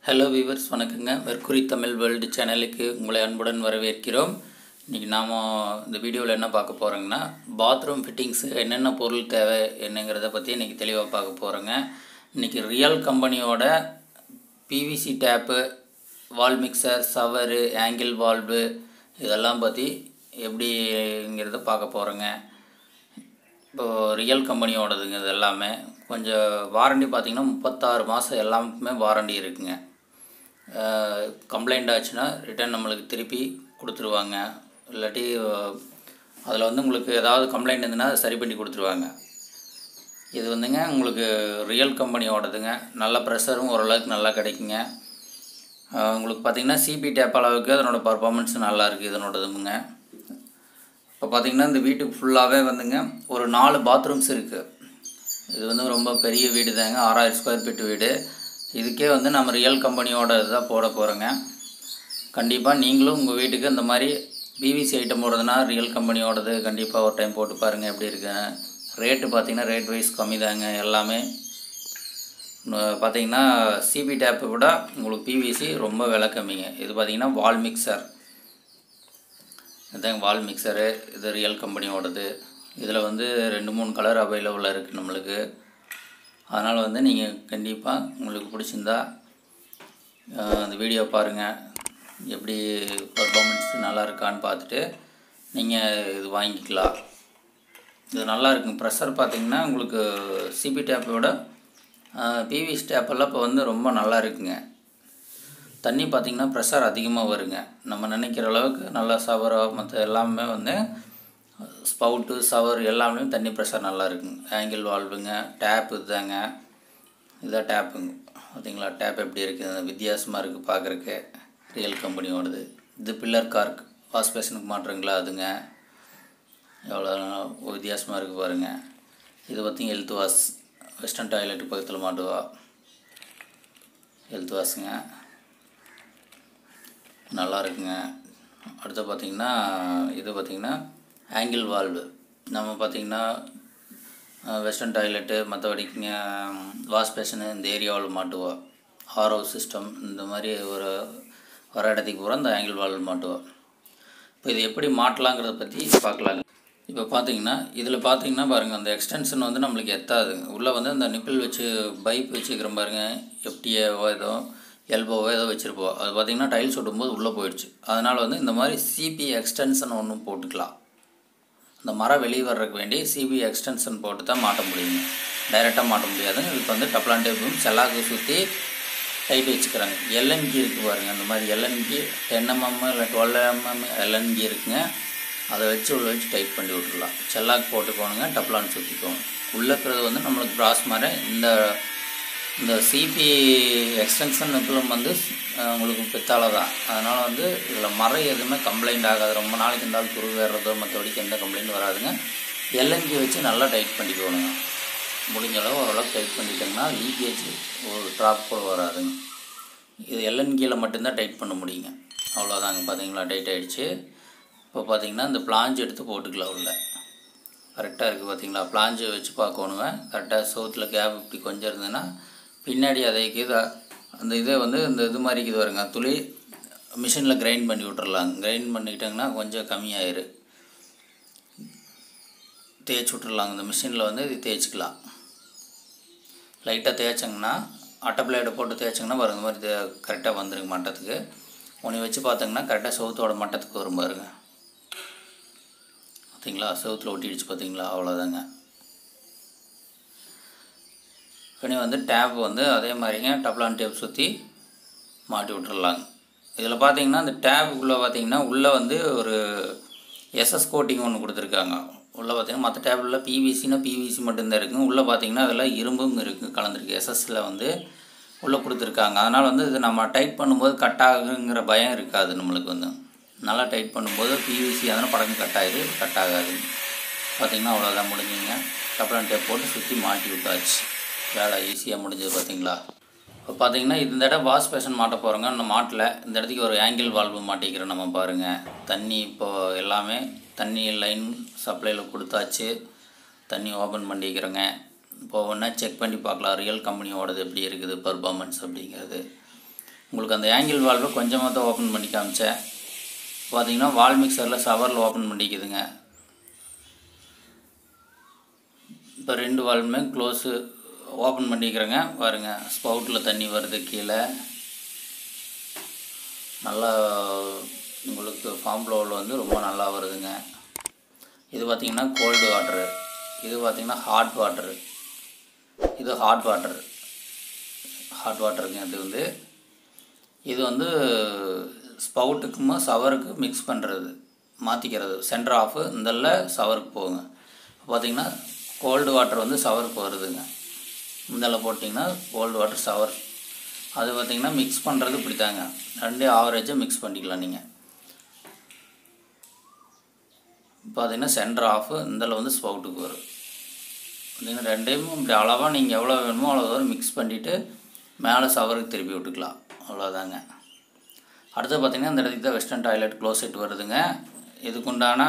hello viewers வணக்கங்க mercury Tamil world சேனலுக்கு உங்களை அன்புடன் வரவேற்கிறோம் இன்றைக்கி நாம் இந்த வீடியோவில் என்ன பார்க்க போகிறோங்கன்னா பாத்ரூம் ஃபிட்டிங்ஸு என்னென்ன பொருள் தேவை என்னங்கிறத பற்றி இன்றைக்கி தெளிவாக பார்க்க போகிறோங்க இன்றைக்கி ரியல் கம்பெனியோட PVC tap wall mixer shower angle valve இதெல்லாம் பற்றி எப்படிங்கிறத பார்க்க போகிறோங்க இப்போது ரியல் கம்பெனியோடதுங்க இது எல்லாமே கொஞ்சம் வாரண்டி பார்த்திங்கன்னா முப்பத்தாறு மாதம் எல்லாமே வாரண்டி இருக்குங்க கம்ப்ளைண்ட் ஆச்சுன்னா ரிட்டர்ன் நம்மளுக்கு திருப்பி கொடுத்துருவாங்க இல்லாட்டி அதில் வந்து உங்களுக்கு ஏதாவது கம்ப்ளைண்ட் இருந்ததுன்னா அதை சரி பண்ணி கொடுத்துருவாங்க இது வந்துங்க உங்களுக்கு ரியல் கம்பெனியோடதுங்க நல்ல ப்ரெஷரும் ஓரளவுக்கு நல்லா கிடைக்குங்க அஹ் உங்களுக்கு பார்த்திங்கன்னா சிபி டேப் அளவுக்கு அதனோட பர்ஃபார்மன்ஸ் நல்லா இருக்குது இதனோடதுங்க இப்போ பார்த்திங்கன்னா இந்த வீட்டுக்கு ஃபுல்லாகவே வந்துங்க ஒரு நாலு பாத்ரூம்ஸ் இருக்குது இது வந்து ரொம்ப பெரிய வீடு தாங்க ஆறாயிரம் ஸ்கொயர் ஃபீட் வீடு இதுக்கே வந்து நம்ம ரியல் கம்பெனியோட இதாக போட போகிறோங்க கண்டிப்பாக நீங்களும் உங்கள் வீட்டுக்கு இந்த மாதிரி பிவிசி ஐட்டம் போடுறதுனா ரியல் கம்பெனியோடது கண்டிப்பாக ஒரு டைம் போட்டு பாருங்கள் எப்படி இருக்குன்னு ரேட்டு பார்த்தீங்கன்னா ரேட் வைஸ் கம்மி தாங்க எல்லாமே பார்த்தீங்கன்னா சிபி டேப்பை விட உங்களுக்கு பிவிசி ரொம்ப விலை கம்மிங்க இது பார்த்தீங்கன்னா வால் மிக்சர் இதுதாங்க வால் மிக்சரு இது ரியல் கம்பெனியோடது இதில் வந்து ரெண்டு மூணு கலர் அவைலபிளாக இருக்குது நம்மளுக்கு அதனால் வந்து நீங்கள் கண்டிப்பாக உங்களுக்கு பிடிச்சிருந்தா அஹ், அந்த வீடியோ பாருங்கள் எப்படி பர்ஃபார்மன்ஸ் நல்லா இருக்கான்னு பார்த்துட்டு நீங்கள் இது வாங்கிக்கலாம் இது நல்லா இருக்குங்க ப்ரெஷர் பார்த்தீங்கன்னா உங்களுக்கு சிபி டேப்பை விட பிவிசி டேப்பெல்லாம் இப்போ வந்து ரொம்ப நல்லா இருக்குங்க தண்ணி பார்த்திங்கன்னா ப்ரெஷர் அதிகமாக வருங்க நம்ம நினைக்கிற அளவுக்கு நல்லா சவரோ மற்ற எல்லாமே வந்து ஸ்பவுட்டு சவர் எல்லாமே தண்ணி ப்ரெஷர் நல்லா இருக்குங்க ஆங்கிள் வால்வுங்க டேப் இதுதாங்க இதான் டேப்புங்க பார்த்தீங்களா டேப் எப்படி இருக்குது வித்தியாசமாக இருக்குது பார்க்குறக்கு ரியல் கம்பெனியோடது இது பில்லர் கார்க் வாஷ் பேஷனுக்கு மாட்டுறீங்களா அதுங்க எவ்வளோ வித்தியாசமாக இருக்குது பாருங்கள் இது பார்த்திங்க ஹெல்த் வாஷ் வெஸ்டர்ன் டாய்லெட்டு பக்கத்தில் மாட்டுவா ஹெல்த் வாஷுங்க நல்லா இருக்குங்க அடுத்து பார்த்திங்கன்னா இது பார்த்திங்கன்னா ஆங்கிள் வால்வு நம்ம பார்த்திங்கன்னா வெஸ்டர்ன் டாய்லெட்டு மற்றபடிக்குங்க வாஷ் பேஷனு இந்த ஏரியாவில் மாட்டுவோம் ஆர்ஓ சிஸ்டம் இந்த மாதிரி ஒரு வர இடத்துக்கு பூரா இந்த ஆங்கிள் வால்வு மாட்டுவோம் இப்போ இது எப்படி மாட்டலாங்கிறத பற்றி பார்க்கலாங்க இப்போ பார்த்தீங்கன்னா இதில் பார்த்தீங்கன்னா பாருங்கள் அந்த எக்ஸ்டென்ஷன் வந்து நம்மளுக்கு எத்தாது உள்ளே வந்து அந்த நிப்பிள் வச்சு பைப் வச்சுக்கிற பாருங்க எஃப்டிஏவோ ஏதோ எல்போவோ ஏதோ வச்சுருப்போம் அது பார்த்தீங்கன்னா டைல்ஸ் ஒட்டும்போது உள்ளே போயிடுச்சு அதனால் வந்து இந்த மாதிரி சிபி எக்ஸ்டென்ஷன் ஒன்று போட்டுக்கலாம் இந்த மரம் வெளியே வர்றதுக்கு வேண்டி சிபி எக்ஸ்டென்ஷன் போட்டு தான் மாட்ட முடியுங்க டைரெக்டாக மாட்ட முடியாதுங்க இதுக்கு வந்து டப்ளான் டேப்பும் செல்லாக்கு சுற்றி டைட் வச்சுக்கிறாங்க எல்என்கி இருக்குது பாருங்கள் அந்த மாதிரி எல்என்கி டென் எம்எம் இல்லை டுவெல் எம்எம் எல்என்கி இருக்குங்க அதை வச்சு உள்ள வச்சு டைட் பண்ணி விட்டுடலாம் செல்லாக்கு போட்டுக்கோணுங்க டப்ளான் சுற்றிக்கோங்க உள்ளே இருக்கிறது வந்து நம்மளுக்கு ப்ராஸ் மாதிரி இந்த இந்த சிபி எக்ஸ்டென்ஷன் நிப்பிளம் வந்து அஹ், உங்களுக்கு பித்தால தான் அதனால் வந்து இதில் மரம் எதுவுமே கம்ப்ளைண்ட் ஆகாது ரொம்ப நாளைக்கு இருந்தாலும் துரு வேறுறதோ மற்றபடிக்கு எந்த கம்ப்ளைண்ட் வராதுங்க எல்என்கி வச்சு நல்லா டைட் பண்ணிக்கோணுங்க முடிஞ்ச அளவு ஓரளவுக்கு டைட் பண்ணிட்டோம்னா லீக்கேஜ் ஒரு ட்ராப் கூட வராதுங்க இது எல்என்கியில் மட்டும்தான் டைட் பண்ண முடியுங்க அவ்வளோதாங்க பார்த்தீங்களா டைட் ஆகிடுச்சு இப்போ பார்த்தீங்கன்னா இந்த பிளாஞ்ச் எடுத்து போட்டுக்கலாம் உள்ள கரெக்டாக இருக்குது பார்த்தீங்களா பிளாஞ்சு வச்சு பார்க்கணுங்க கரெக்டாக சவுத்தில் கேப் இப்படி கொஞ்சம் இருந்ததுன்னா பின்னாடி அதை கீழே அந்த இதை வந்து இந்த இது மாதிரி இது வருங்க துளி மிஷினில் கிரைண்ட் பண்ணி விட்டுறலாங்க கிரைண்ட் பண்ணிக்கிட்டாங்கன்னா கொஞ்சம் கம்மியாயிரு தேய்ச்சி விட்டுறலாங்க இந்த மிஷினில் வந்து இது தேய்ச்சிக்கலாம் லைட்டாக தேய்ச்சங்கன்னா அட்டை பிளேடை போட்டு தேய்ச்சிங்கன்னா பாருங்க இந்த மாதிரி தே- கரெக்டாக வந்துருங்க மட்டத்துக்கு உன்னை வச்சு பார்த்தீங்கன்னா கரெக்டாக சவுத்தோட மட்டத்துக்கு வரும் பாருங்க பார்த்தீங்களா செவுத்தில் ஒட்டிடுச்சு பார்த்தீங்களா அவ்வளோதாங்க இனி வந்து டேப் வந்து அதே மாதிரிங்க டப்லான் டேப் சுற்றி மாட்டி விட்டுறலாங்க இதில் பார்த்தீங்கன்னா இந்த டேப்புக்குள்ளே பார்த்தீங்கன்னா உள்ளே வந்து ஒரு எஸ்எஸ் கோட்டிங் ஒன்று கொடுத்துருக்காங்க உள்ளே பார்த்தீங்கன்னா மற்ற டேபிளில் பிவிசினா பிவிசி மட்டும்தான் இருக்குங்க உள்ளே பார்த்தீங்கன்னா அதில் இரும்பும் இருக்குது கலந்துருக்கு எஸ்எஸ்ஸில் வந்து உள்ளே கொடுத்துருக்காங்க அதனால் வந்து இது நம்ம டைட் பண்ணும்போது கட் ஆகுங்கிற பயம் இருக்காது நம்மளுக்கு வந்து நல்லா டைட் பண்ணும்போது பிவிசி அதனால் படங்கு கட் ஆகிடு கட் ஆகாது பார்த்தீங்கன்னா அவ்வளோதான் முடிஞ்சுங்க கப்ளான் டேப் போட்டு சுற்றி மாட்டி விட்டாச்சு வேலை ஈஸியாக முடிஞ்சது பார்த்தீங்களா இப்போ பார்த்தீங்கன்னா இந்த இடம் வாஷ் பேஷன் மாட்ட போகிறோங்க இந்த மாட்டில் இந்த இடத்துக்கு ஒரு ஆங்கிள் வால்வு மாட்டிக்கிறோம் நம்ம பாருங்கள் தண்ணி இப்போது எல்லாமே தண்ணி லைன் சப்ளையில் கொடுத்தாச்சு தண்ணி ஓப்பன் பண்ணிக்கிறோங்க இப்போ ஒன்றா செக் பண்ணி பார்க்கலாம் ரியல் கம்பெனியோடது எப்படி இருக்குது பர்ஃபார்மன்ஸ் அப்படிங்கிறது உங்களுக்கு அந்த ஆங்கிள் வால்வை கொஞ்சமாக தான் ஓப்பன் பண்ணி காமிச்சேன் பார்த்தீங்கன்னா வால் மிக்சரில் சவரில் ஓப்பன் பண்ணிக்குதுங்க இப்போ ரெண்டு வால்வுமே க்ளோஸு ஓப்பன் பண்ணிக்கிறேங்க பாருங்க ஸ்பவுட்டில் தண்ணி வருது கீழே நல்லா உங்களுக்கு ஃபார்ம் ஃப்ளோவில் வந்து ரொம்ப நல்லா வருதுங்க இது பார்த்திங்கன்னா கோல்டு வாட்ரு இது பார்த்திங்கன்னா ஹாட் வாட்ரு இது ஹாட் வாட்டர் ஹாட் வாட்டருங்க இது வந்து இது வந்து ஸ்பவுட்டுக்குமா சவருக்கு மிக்ஸ் பண்ணுறது மாற்றிக்கிறது சென்டர் ஆஃபு இந்தல்ல சவருக்கு போகுங்க பார்த்திங்கன்னா கோல்டு வாட்டர் வந்து சவருக்கு வருதுங்க இந்தல போட்டிங்கன்னா கோல்டு வாட்டர் சவர் அது பார்த்திங்கன்னா மிக்ஸ் பண்ணுறது இப்படி தாங்க ரெண்டு ஆவரேஜாக மிக்ஸ் பண்ணிக்கலாம் நீங்கள் பார்த்தீங்கன்னா சென்டர் ஆஃபு இதில் வந்து ஸ்பவுட்டுக்கு வரும் பார்த்தீங்கன்னா ரெண்டையும் இப்படி அளவாக நீங்கள் எவ்வளோ வேணுமோ அவ்வளோ தூரம் மிக்ஸ் பண்ணிவிட்டு மேலே சவருக்கு திருப்பி விட்டுக்கலாம் அவ்வளோதாங்க அடுத்து பார்த்திங்கன்னா இந்த இடத்துக்கு தான் வெஸ்டர்ன் டாய்லெட் க்ளோசெட் வருதுங்க இதுக்குண்டான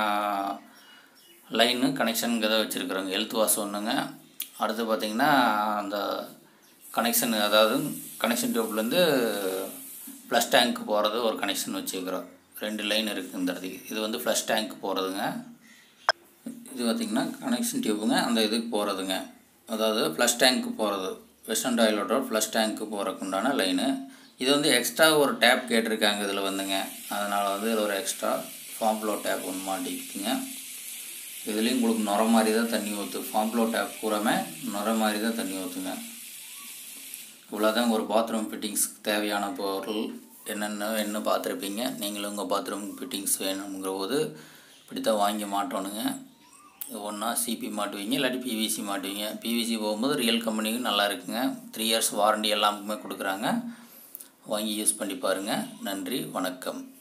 லைனு கனெக்ஷனுங்கிறத வச்சுருக்குறோங்க ஹெல்த் வாஷ் ஒன்றுங்க அடுத்து பார்த்திங்கன்னா அந்த கனெக்ஷன் அதாவது கனெக்ஷன் டியூப்லேருந்து ப்ளஸ் டேங்க்கு போகிறது ஒரு கனெக்ஷன் வச்சுருக்குறோம் ரெண்டு லைன் இருக்குது இந்த இடத்துக்கு இது வந்து ஃப்ளஷ் டேங்க் போகிறதுங்க இது பார்த்திங்கன்னா கனெக்ஷன் டியூப்புங்க அந்த இதுக்கு போகிறதுங்க அதாவது ஃப்ளஷ் டேங்க்கு போகிறது வெஸ்டர்ன் டாய்லெட்டோட ஃப்ளஷ் டேங்க்கு போகிறதுக்கு உண்டான லைனு இது வந்து எக்ஸ்ட்ரா ஒரு டேப் கேட்டிருக்காங்க இதில் வந்துங்க அதனால் வந்து இதில் ஒரு எக்ஸ்ட்ரா ஃபார்ம் ஃப்ளோ டேப் ஒன்று மாட்டிக்குதுங்க இதுலேயும் உங்களுக்கு நுர மாதிரி தான் தண்ணி ஊற்று ஃபார்ம் ஃப்ளோ டேப் பூராமே நுர மாதிரி தான் தண்ணி ஊற்றுங்க இவ்வளோதான் ஒரு பாத்ரூம் ஃபிட்டிங்ஸ்க்கு தேவையான பொருள் என்னென்ன என்ன பார்த்துருப்பீங்க நீங்களும் உங்கள் பாத்ரூம் ஃபிட்டிங்ஸ் வேணுங்கிற போது இப்படி தான் வாங்கி மாட்டணுங்க ஒன்றா சிபி மாட்டுவீங்க இல்லாட்டி பிவிசி மாட்டுவீங்க பிவிசி போகும்போது ரியல் கம்பெனிக்கு நல்லா இருக்குங்க த்ரீ இயர்ஸ் வாரண்டி எல்லாமுக்குமே கொடுக்குறாங்க வாங்கி யூஸ் பண்ணி பாருங்கள் நன்றி வணக்கம்